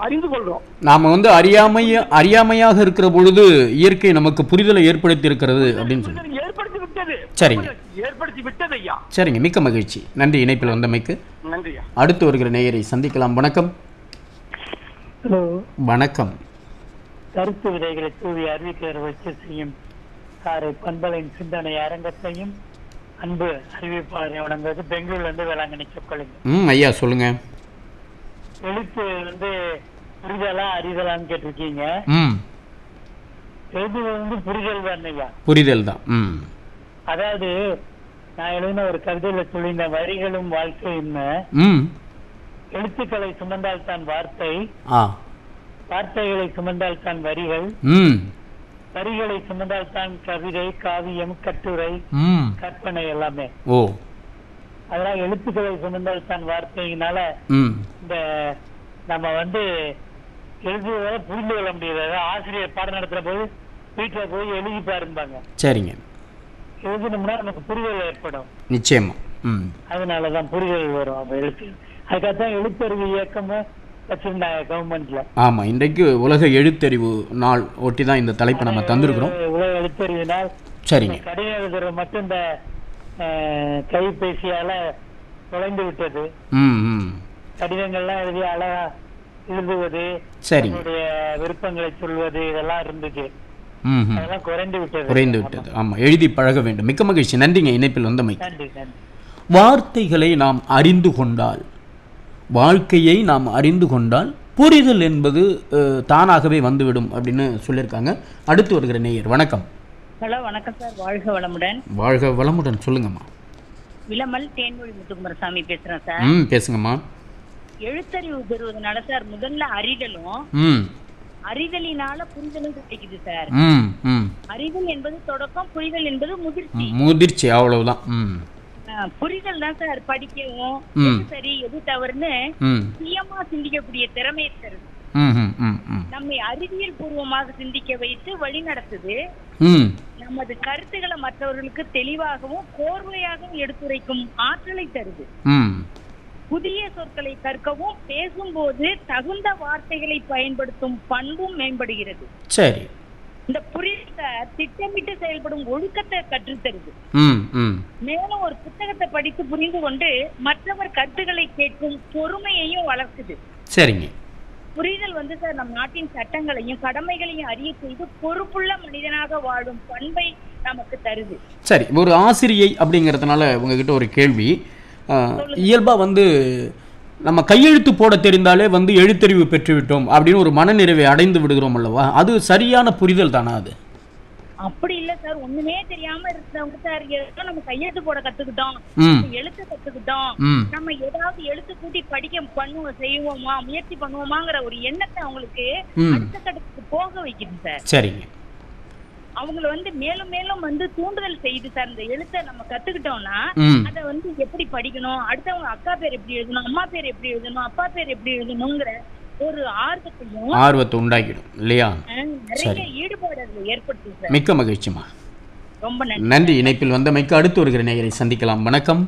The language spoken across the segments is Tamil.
அறிந்து கொள்றோம் நாம வந்து அறியாமைய அறியாமையாக இருக்கிற பொழுது இயற்கை நமக்கு புரிதலை ஏற்படுத்தி இருக்கிறது அப்படின்னு சொல்லி புரிதல் ஏற்படுத்தி விட்டது சரிங்க. ஏற்படுத்தி விட்டது ஐயா சரிங்க மிக்க மகிழ்ச்சி நன்றி இணைப்பில் வந்தமைக்கு நன்றி ஐயா அடுத்து வருகிற நேயரை சந்திக்கலாம் வணக்கம் ஹலோ வணக்கம் கருத்து விதைகளை தூவி அறிவிக்கிற வச்சு செய்யும் சாரை பண்பலின் சிந்தனை அரங்கத்தையும் அன்பு அறிவிப்பாளரை வழங்குவது பெங்களூர்ல இருந்து வேளாங்கண்ணி சொற்கொள்ளுங்க ம் ஐயா சொல்லுங்க எழுத்து வந்து புரிதலா அறிதலான்னு கேட்டிருக்கீங்க ம் எழுதுவது வந்து புரிதல் தான் ஐயா புரிதல் தான் ம் அதாவது நான் எழுதின ஒரு கவிதையில சொல்லியிருந்த வரிகளும் வாழ்க்கையும்னு ம் எழுத்துக்களை சுமந்தால் தான் வார்த்தை ஆ வார்த்தைகளை சுமந்தால் தான் வரிகள் ம் வரிகளை சுமந்தால் தான் கவிதை காவியம் கட்டுரை ம் கற்பனை எல்லாமே ஓ அதெல்லாம் எழுத்துக்களை சுமந்தால் தான் வார்த்தையினால ம் இந்த நம்ம வந்து எழுதுவதை புரிந்து கொள்ள முடியாது அதாவது ஆசிரியர் பாடம் நடத்துற போது வீட்டுல போய் எழுதி பாரும்பாங்க சரிங்க எழுதினோம்னா நமக்கு புரிதல் ஏற்படும் நிச்சயமா ம் அதனாலதான் புரிதல் வரும் அப்ப எழுத்து அதுக்காகத்தான் எழுத்தறிவு இயக்கமும் வச்சிருந்தாங்க கவர்மெண்ட்ல ஆமாம் இன்றைக்கு உலக எழுத்தறிவு நாள் ஒட்டி தான் இந்த தலைப்பை நம்ம தந்திருக்கிறோம் உலக எழுத்தறிவினால் சரிங்க கடிதம் எழுதுறது மட்டும் இந்த அஹ், கைபேசியால தொலைந்து விட்டது ம் ம் கடிதங்கள்லாம் எழுதி அழகா எழுதுவது சரிங்க தன்னுடைய விருப்பங்களை சொல்வது இதெல்லாம் இருந்துச்சு ம் ம் அதெல்லாம் குறைந்து விட்டது குறைந்து விட்டது ஆமாம் எழுதி பழக வேண்டும் மிக்க மகிழ்ச்சி நன்றிங்க இணைப்பில் வந்தமை நன்றி நன்றி வார்த்தைகளை நாம் அறிந்து கொண்டால் வாழ்க்கையை நாம் அறிந்து கொண்டால் புரிதல் என்பது அஹ், தானாகவே வந்துவிடும் அப்படின்னு சொல்லியிருக்காங்க அடுத்து வருகிற நேயர் வணக்கம் ஹலோ வணக்கம் சார் வாழ்க வளமுடன் வாழ்க வளமுடன் சொல்லுங்கம்மா விளமல் தேன்மொழி முத்துக்குமாரசாமி பேசுறேன் சார் ம் பேசுங்கம்மா எழுத்தறிவு பெறுவதனால சார் முதல்ல அறிதலும் ம் அறிதலினால புரிதலும் கிடைக்குது சார் ம் ம் அறிதல் என்பது தொடக்கம் புரிதல் என்பது முதிர்ச்சி முதிர்ச்சி அவ்வளவுதான் ம் ஆஹ், புரிதல் தான் சார் படிக்கவும் ம். எது சரி எது தவறுன்னு ம் சுயமா சிந்திக்கக்கூடிய திறமையை தருது ம் ம் ம் ம் நம்மை அறிவியல் பூர்வமாக சிந்திக்க வைத்து வழி நடத்துது ம் நமது கருத்துக்களை மற்றவர்களுக்கு தெளிவாகவும் கோர்வையாகவும் எடுத்துரைக்கும் ஆற்றலை தருது ம் புதிய சொற்களை கற்கவும் பேசும்போது தகுந்த வார்த்தைகளை பயன்படுத்தும் பண்பும் மேம்படுகிறது சரி இந்த புரித திட்டமிட்டு செயல்படும் ஒழுக்கத்தை கற்றுத்தருது ம் ம் மேலும் ஒரு புத்தகத்தை படித்து புரிந்து கொண்டு மற்றவர் கருத்துக்களை கேட்கும் பொறுமையையும் வளர்க்குது சரிங்க புரிதல் வந்து சார் நம் நாட்டின் சட்டங்களையும் கடமைகளையும் அறிய செய்து பொறுப்புள்ள மனிதனாக வாழும் பண்பை நமக்கு தருது சரி ஒரு ஆசிரியை அப்படிங்கிறதுனால உங்ககிட்ட ஒரு கேள்வி இயல்பாக வந்து நம்ம கையெழுத்து போட தெரிந்தாலே வந்து எழுத்தறிவு பெற்றுவிட்டோம் அப்படின்னு ஒரு மனநிறைவை அடைந்து விடுகிறோம் அல்லவா அது சரியான புரிதல் தானா அது அப்படி இல்ல சார் ஒண்ணுமே தெரியாம இருக்கிறவங்க சார் ஏதோ நம்ம கையெழுத்து போட கத்துக்கிட்டோம் ம் எழுத்து கத்துக்கிட்டோம் ம் நம்ம ஏதாவது எழுத்து கூட்டி படிக்க பண்ணுவோம் செய்வோமா முயற்சி பண்ணுவோமாங்கிற ஒரு எண்ணத்தை அவங்களுக்கு ம். அடுத்த கட்டத்துக்கு போக வைக்குது சார் சரிங்க அவங்கள வந்து மேலும் மேலும் வந்து தூண்டுதல் செய்யுது சார் இந்த எழுத்தை நம்ம கத்துக்கிட்டோம்னா ம் அத வந்து எப்படி படிக்கணும் அடுத்தவங்க அக்கா பேர் எப்படி எழுதணும் அம்மா பேர் எப்படி எழுதணும் அப்பா பேர் எப்படி எழுதணுங்கிற ஒரு ஆர்வத்தையும் ஆர்வத்தை உண்டாக்கிடும் இல்லையா அஹ், நிறைய ஈடுபாடு அதுல ஏற்படுத்துது சார் மிக்க மகிழ்ச்சிமா ரொம்ப நன்றி நன்றி இணைப்பில் வந்தமைக்கு அடுத்து வருகிற நேயரை சந்திக்கலாம் வணக்கம்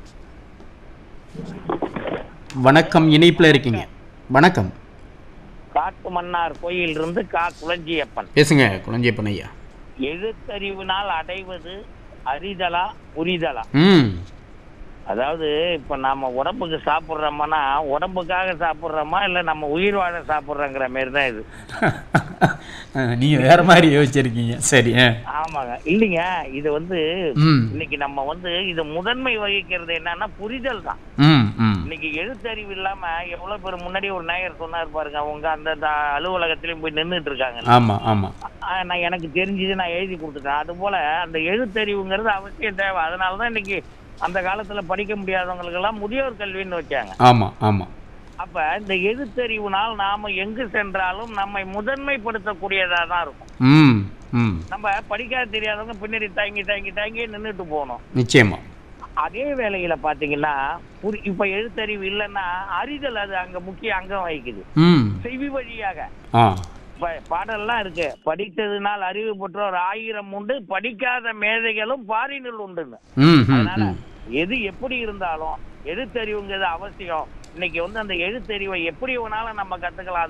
வணக்கம் இணைப்பில் இருக்கீங்க வணக்கம் காட்டு மன்னார் கோயில் இருந்து கா குளஞ்சியப்பன் பேசுங்க குழந்தையப்பன் ஐயா எழுத்தறிவினால் அடைவது அறிதலா புரிதலா ம் அதாவது இப்ப நாம உடம்புக்கு சாப்பிடுறோம்னா உடம்புக்காக சாப்பிடுறோமா இல்ல நம்ம உயிர் வாழ சாப்பிடுறோங்கிற மாதிரி தான் இது நீங்க வேற மாதிரி யோசிச்சிருக்கீங்க சரி ஆ. ஆமாங்க இல்லைங்க இது வந்து ம் இன்னைக்கு நம்ம வந்து இது முதன்மை வகிக்கிறது என்னன்னா புரிதல் தான் ம் ம் இன்னைக்கு எழுத்தறிவு இல்லாம எவ்வளவு பேர் முன்னாடி ஒரு நேயர் சொன்னார் பாருங்க அவங்க அந்த த- அலுவலகத்திலயும் போய் நின்னுட்டு இருக்காங்க ஆமா ஆமா ஆ, நான் எனக்கு தெரிஞ்சது நான் எழுதி கொடுத்துட்டேன் அது போல அந்த எழுத்தறிவுங்கிறது அவசியம் தேவை அதனால தான் இன்னைக்கு அந்த காலத்துல படிக்க முடியாதவங்களுக்கு எல்லாம் முதியோர் கல்வின்னு வச்சாங்க ஆமா ஆமா அப்ப இந்த எழுத்தறிவுனால் நாம எங்கு சென்றாலும் நம்மை முதன்மைப்படுத்தக்கூடியதா தான் இருக்கும் ம் ம் நம்ம படிக்காத தெரியாதவங்க பின்னாடி தாங்கி தாங்கி தாங்கி நின்றுட்டு போகணும் நிச்சயமா அதே வேளையில பாத்தீங்கன்னா புரி இப்ப எழுத்தறிவு இல்லைன்னா அறிதல் அது அங்க முக்கிய அங்கம் வகிக்குது ம் செவி வழியாக ஆ இப்ப பாடல்லாம் இருக்கு படித்ததினால் அறிவு பெற்றோர் ஆயிரம் உண்டு படிக்காத மேதைகளும் பாரினில் உண்டுன்னு ம் ம் அதனால ம் எது எப்படி இருந்தாலும் எழுத்தறிவுங்கிறது அவசியம் இன்னைக்கு வந்து அந்த எழுத்தறிவை எப்படி வேணாலும் நம்ம கத்துக்கலாம்